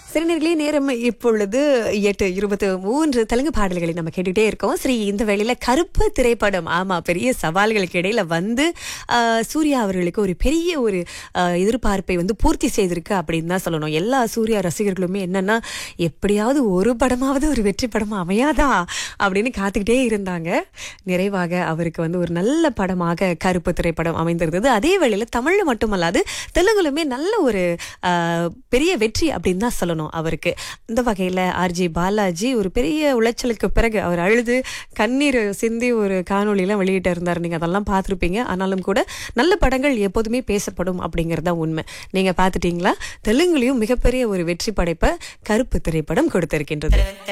சிறுநீர்களே நேரம் இப்பொழுது எட்டு இருபத்தி மூன்று தெலுங்கு பாடல்களை நம்ம கேட்டுட்டே இருக்கோம் சரி இந்த வேளையில கருப்பு திரைப்படம் ஆமா பெரிய சவால்களுக்கு இடையில வந்து ஆஹ், சூர்யா அவர்களுக்கு ஒரு பெரிய ஒரு ஆஹ், எதிர்பார்ப்பை வந்து பூர்த்தி செய்திருக்கு அப்படின்னு தான் சொல்லணும் எல்லா சூர்யா ரசிகர்களுமே என்னன்னா எப்படியாவது ஒரு படமாவது ஒரு வெற்றி படமா அமையாதா அப்படின்னு காத்துக்கிட்டே இருந்தாங்க நிறைவாக அவருக்கு வந்து ஒரு நல்ல படமாக கருப்பு திரைப்படம் அமைந்திருந்தது அதே வேளையில தமிழ்ல மட்டுமல்லாது தெலுங்குலுமே நல்ல ஒரு ஆஹ், பெரிய வெற்றி அப்படின்னு தான் சொல்லணும் அவருக்கு இந்த வகையில ஆர்ஜி பாலாஜி ஒரு பெரிய உளைச்சலுக்கு பிறகு அவர் அழுது கண்ணீர் சிந்தி ஒரு காணொளியெல்லாம் வெளியிட்டு இருந்தார் நீங்க அதெல்லாம் பார்த்துருப்பீங்க ஆனாலும் கூட நல்ல படங்கள் எப்போதுமே பேசப்படும் அப்படிங்கிறது தான் உண்மை நீங்க பார்த்துட்டீங்களா தெலுங்குலயும் மிகப்பெரிய ஒரு வெற்றி படைப்பை கருப்பு திரைப்படம் கொடுத்திருக்கின்றது